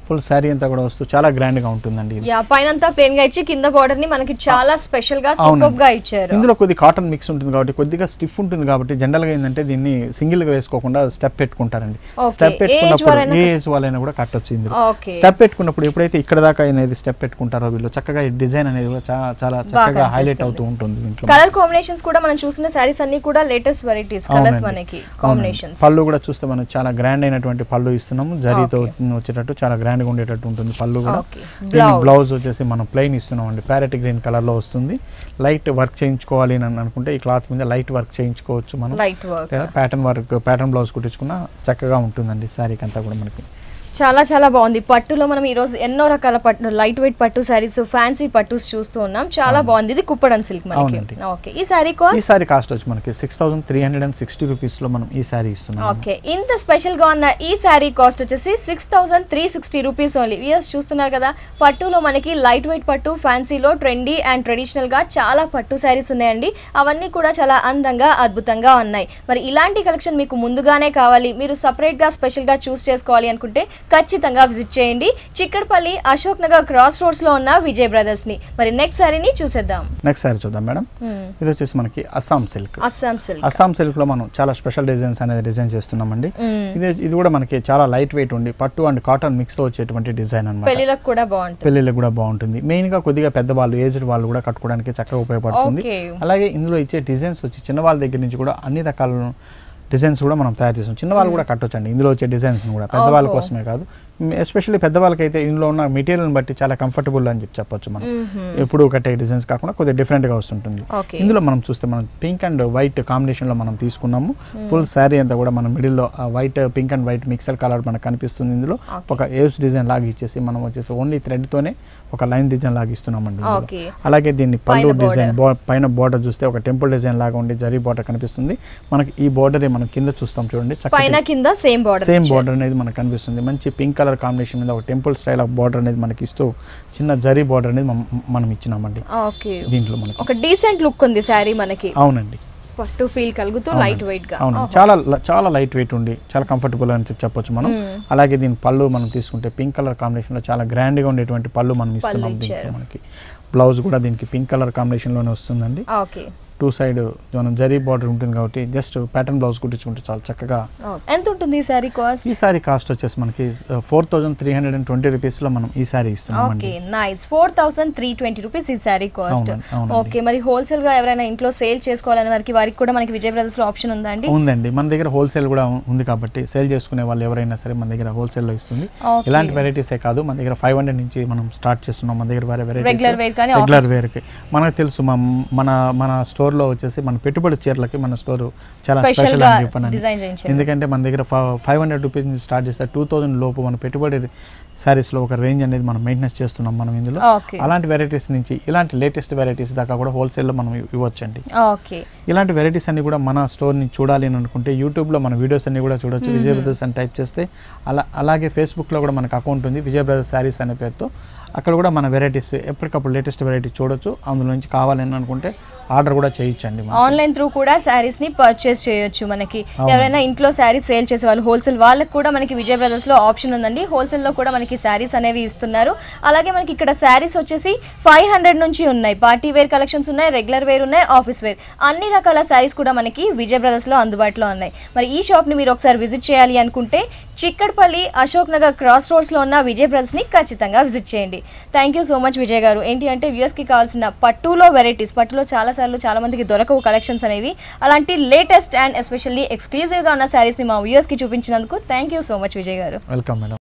ఫుల్ శారీ అంతా కూడా వస్తూ చాలా గ్రాండ్ గా ఉంటుందండి ఇది యా పైన అంతా ప్లేన్ గా ఇచ్చి కింద బార్డర్ ని మనకి చాలా స్పెషల్ గా సూపర్ గా ఇచ్చారు ఇందులో కొద్ది కాటన్ మిక్స్ ఉంటుంది కాబట్టి కొద్దిగా స్టిఫ్ ఉంటుంది కాబట్టి జనరల్ గా ఏంటంటే దీన్ని సింగిల్ గా వేసుకోకుండా స్టెప్ పెట్టుకుంటారండి Okay. స్టెప్ ఏ age పెట్టుకున్నప్పుడు వారైనా ఏ ఏజ్ వాళ్ళైనా కూడా కట్టొచ్చు ఇందులో ఓకే స్టెప్ పెట్టుకున్నప్పుడు ఎప్పుడైతే ఇక్కడ దాకా అనేది స్టెప్ పెట్టుకుంటారో వీళ్ళు చక్కగా ఈ డిజైన్ అనేది కూడా చాలా చాలా చక్కగా హైలైట్ అవుతూ ఉంటుంది దీంట్లో కలర్ కాంబినేషన్స్ కూడా మనం చూసిన శారీస్ అన్ని కూడా లేటెస్ట్ వెరైటీస్ కలర్స్ అవునండి. మనకి అవునండి. కాంబినేషన్స్ పళ్ళు కూడా చూస్తే మనం చాలా గ్రాండ్ అయినటువంటి పళ్ళు ఇస్తున్నాము జరీతో వచ్చేటట్టు చాలా గ్రాండ్ గా ఉండేటట్టు ఉంటుంది పళ్ళు కూడా Okay. Blouse Blouse. వచ్చేసి మనం ప్లెయిన్ ఇస్తున్నాం అండి ప్యారెట్ గ్రీన్ కలర్ లో వస్తుంది లైట్ వర్క్ చేయించుకోవాలి అని అనుకుంటే ఈ క్లాత్ మీద లైట్ వర్క్ చేయించుకోవచ్చు మనం లైట్ వర్క్ లేదా ప్యాటర్న్ వర్క్ ప్యాటర్న్ బ్లౌజ్ కుట్టించుకున్నా చక్కగా ఉంటుందండి శారీకి అంతా కూడా మనకి చాలా చాలా బాగుంది పట్టులో మనం ఈ రోజు ఎన్నో రకాల పట్టు లైట్ వెయిట్ పట్టు శారీస్ ఫ్యాన్సీ పట్టుస్ చూస్తూ ఉన్నాం చాలా బాగుంది ఇది కుప్పడం సిల్క్ మనకి అవునండి. ఓకే ఈ శారీ ఈ కాస్ట్ సారీ కాస్ట్ వచ్చి మనకి six thousand three hundred and sixty rupees లో మనం ఈ సారీ ఇస్తున్నాం ఓకే ఇంత స్పెషల్ గా ఉన్న ఈ శారీ కాస్ట్ వచ్చేసి six thousand three sixty rupees only years చూస్తున్నారు కదా పట్టులో మనకి లైట్ వెయిట్ పట్టు ఫ్యాన్సీలో ట్రెండీ అండ్ ట్రెడిషనల్ గా చాలా పట్టు శారీస్ ఉన్నాయండి అవన్నీ కూడా చాలా అందంగా అద్భుతంగా ఉన్నాయి మరి ఇలాంటి కలెక్షన్ మీకు ముందుగానే కావాలి మీరు సపరేట్ గా స్పెషల్ గా చూస్ చేసుకోవాలి అనుకుంటే ఖచ్చితంగా విజిట్ చేయండి చిక్కడపల్లి అశోక్ నగర్ క్రాస్ రోడ్స్ లో ఉన్న విజయ్ బ్రదర్స్ ని మరి నెక్స్ట్ శారీని చూసేద్దాం నెక్స్ట్ సారీ చూద్దాం మేడం ఇది వచ్చేసి మనకి Assam silk Assam silk Assam silk లో మనం చాలా స్పెషల్ డిజైన్స్ అనేది డిజైన్ చేస్తున్నామండి ఇది ఇది కూడా మనకి చాలా లైట్ వెయిట్ ఉండి పట్టు అండ్ కాటన్ మిక్స్ తో వచ్చేటువంటి డిజైన్ అన్నమాట పెళ్లిలకు కూడా బాగుంటుంది పెళ్ళిళ్ళకి కూడా బాగుంటుంది మెయిన్ గా కొద్దిగా పెద్దవాళ్ళు ఏజ్డ్ వాళ్ళు కూడా కట్టుకోవడానికి చక్కగా ఉపయోగపడుతుంది Okay. అలాగే ఇందులో ఇచ్చే డిజైన్స్ వచ్చి చిన్నవాళ్ళ దగ్గర నుంచి కూడా అన్ని రకాల డిజైన్స్ కూడా మనం తయారు చేస్తాం చిన్నవాళ్ళు కూడా కట్టొచ్చండి ఇందులో వచ్చే డిజైన్స్ కూడా పెద్దవాళ్ళ ఓహో. కోసమే కాదు ఎస్పెషల్లీ పెద్దవాళ్ళకైతే ఇందులో ఉన్న మెటీరియల్ని బట్టి చాలా కంఫర్టబుల్ అని చెప్పి చెప్పొచ్చు మనం ఎప్పుడు కట్టే డిజైన్స్ కాకుండా కొద్దిగా different గా వస్తుంటుంది ఓకే ఇందులో మనం చూస్తే మనం పింక్ అండ్ వైట్ కాంబినేషన్ లో మనం తీసుకున్నాము ఫుల్ శారీ అంతా కూడా మనం మిడిల్ లో white pink and white mixer colour మనకు కనిపిస్తుంది ఇందులో ఒక ఏవ్స్ డిజైన్ లాగా ఇచ్చేసి మనం వచ్చేసి ఓన్లీ థ్రెడ్ తోనే ఒక లైన్ డిజైన్ లాగా ఇస్తున్నామండి ఇందులో. ఓకే అలాగే దీన్ని పళ్ళు పైన డిజైన్ పైన బార్డర్ చూస్తే ఒక టెంపుల్ డిజైన్ లాగా ఉండి జరీ బార్డర్ కనిపిస్తుంది మనకి ఈ బార్డర్ మనం కింద చూస్తాం చూడండి పైన కింద సేమ్ బార్డర్ సేమ్ బార్డర్ అనేది మనకు కనిపిస్తుంది మంచి పింక్ కలర్ కాంబినేషన్ మీద ఒక టెంపుల్ స్టైల్ ఆఫ్ బార్డర్ అనేది మనకి ఇస్తూ చిన్న జరీ బార్డర్ అనేది మనం- మనం ఇచ్చినామండి ఓకే దీంట్లో మనకి ఒక డీసెంట్ లుక్ ఉంది శారీ మనకి అవునండి పట్టు ఫీల్ కలుగుతూ లైట్ వెయిట్ గా అవును చాలా ల- చాలా లైట్ వెయిట్ ఉండి చాలా కంఫర్టబుల్ అని చెప్పి చెప్పొచ్చు మనం అలాగే దీని పళ్ళు మనం తీసుకుంటే పింక్ కలర్ కాంబినేషన్ లో చాలా గ్రాండ్ గా ఉండేటువంటి పళ్ళు మనం ఇస్తున్నాం దీంట్లో ఇచ్చారు. మనకి బ్లౌజ్ కూడా దీనికి పింక్ కలర్ కాంబినేషన్ లోనే వస్తుందండి ఓకే టూ సైడ్ మనం జరీ బార్డర్ ఉంటుంది కాబట్టి జస్ట్ ప్యాటర్న్ బ్లౌజ్ కుట్టించుకుంటే చాలా చక్కగా ఎంత ఉంటుంది ఈ శారీ కాస్ట్ ఈ సారీ కాస్ట్ వచ్చేసి మనకి four thousand three hundred and twenty rupees లో మనం ఈ సారీ ఇస్తున్నాం ఓకే అండి nice four thousand three twenty rupees ఈ శారీ కాస్ట్ అవునండి, అవునండి. ఓకే మరి హోల్సేల్ గా ఎవరైనా ఇంట్లో సేల్ చేసుకోవాలని వారికి వారికి కూడా మనకి విజయ్ బ్రదర్స్ లో ఆప్షన్ ఉందా అండి ఉందండి మన దగ్గర హోల్సేల్ కూడా ఉంది కాబట్టి సేల్ చేసుకునే వాళ్ళు ఎవరైనా సరే మన దగ్గర హోల్సేల్ లో ఇస్తుంది Okay. ఇలాంటి వెరైటీసే కాదు మన దగ్గర ఫైవ్ హండ్రెడ్ నుంచి మనం స్టార్ట్ చేస్తున్నాం మన దగ్గర వేరే Regular wear కానీ రెగ్యులర్ వేర్ కి మనకు తెలుసు మన మన మన స్టోర్ లో వచ్చేసి మన పెట్టుబడి చీరలకి మన స్టోర్ చాలా Special స్పెషల్ గా అని చెప్పాను design చేయించారు. ఎందుకంటే మన దగ్గర ఫైవ్ హండ్రెడ్ రూపీస్ నుంచి స్టార్ట్ చేస్తే టూ థౌసండ్ లోపు మన పెట్టుబడి సారీస్ లో ఒక రేంజ్ అనేది మనం మెయింటెనెన్స్ చేస్తున్నాం మనం ఇందులో ఓకే అలాంటి వెరైటీస్ నుంచి ఇలాంటి లేటెస్ట్ వెరైటీస్ దాకా కూడా హోల్సేల్ లో మనం ఇవ్వచ్చండి ఓకే ఇలాంటి వెరైటీస్ అన్ని కూడా మన స్టోర్ని చూడాలి అని అనుకుంటే యూట్యూబ్లో మన వీడియోస్ అన్ని కూడా చూడొచ్చు విజయ్ బ్రదర్స్ అని టైప్ చేస్తే అలా అలాగే ఫేస్బుక్లో కూడా మనకు అకౌంట్ ఉంది విజయ్ బ్రదర్స్ శారీస్ అనే పేరుతో అక్కడ కూడా మన వెరైటీస్ ఎప్పటికప్పుడు లేటెస్ట్ వెరైటీ చూడొచ్చు అందులో నుంచి కావాలని అనుకుంటే ఆర్డర్ కూడా చేయించండి మనం. ఆన్లైన్ త్రూ కూడా శారీస్ ని పర్చేస్ చేయొచ్చు మనకి ఎవరైనా ఇంట్లో శారీస్ సేల్ చేసే వాళ్ళు హోల్సేల్ వాళ్ళకి కూడా మనకి విజయ్ బ్రదర్స్ లో ఆప్షన్ ఉందండి హోల్సేల్ లో కూడా మనకి శారీస్ అనేవి ఇస్తున్నారు అలాగే మనకి ఇక్కడ శారీస్ వచ్చేసి ఫైవ్ హండ్రెడ్ నుంచి ఉన్నాయి పార్టీ వేర్ కలెక్షన్స్ ఉన్నాయి రెగ్యులర్ వేర్ ఉన్నాయి ఆఫీస్ వేర్ అన్ని రకాల శారీస్ కూడా మనకి విజయ్ బ్రదర్స్ లో అందుబాటులో ఉన్నాయి మరి ఈ షాప్ ని మీరు ఒకసారి విజిట్ చేయాలి అనుకుంటే చిక్కడపల్లి అశోక్ నగర్ క్రాస్ రోడ్స్ లో ఉన్న విజయ్ బ్రదర్స్ ని ఖచ్చితంగా విజిట్ చేయండి thank you so much Vijay garu ఏంటి అంటే వ్యూస్ కి కావాల్సిన పట్టులో వెరైటీస్ పట్టులో చాలా సార్లు చాలా మందికి దొరకవు కలెక్షన్స్ అనేవి అలాంటి లేటెస్ట్ అండ్ ఎస్పెషల్లీ ఎక్స్క్లూజివ్ గా ఉన్న శారీస్ ని మా వ్యూస్ కి చూపించినందుకు thank you so much Vijay garu welcome madam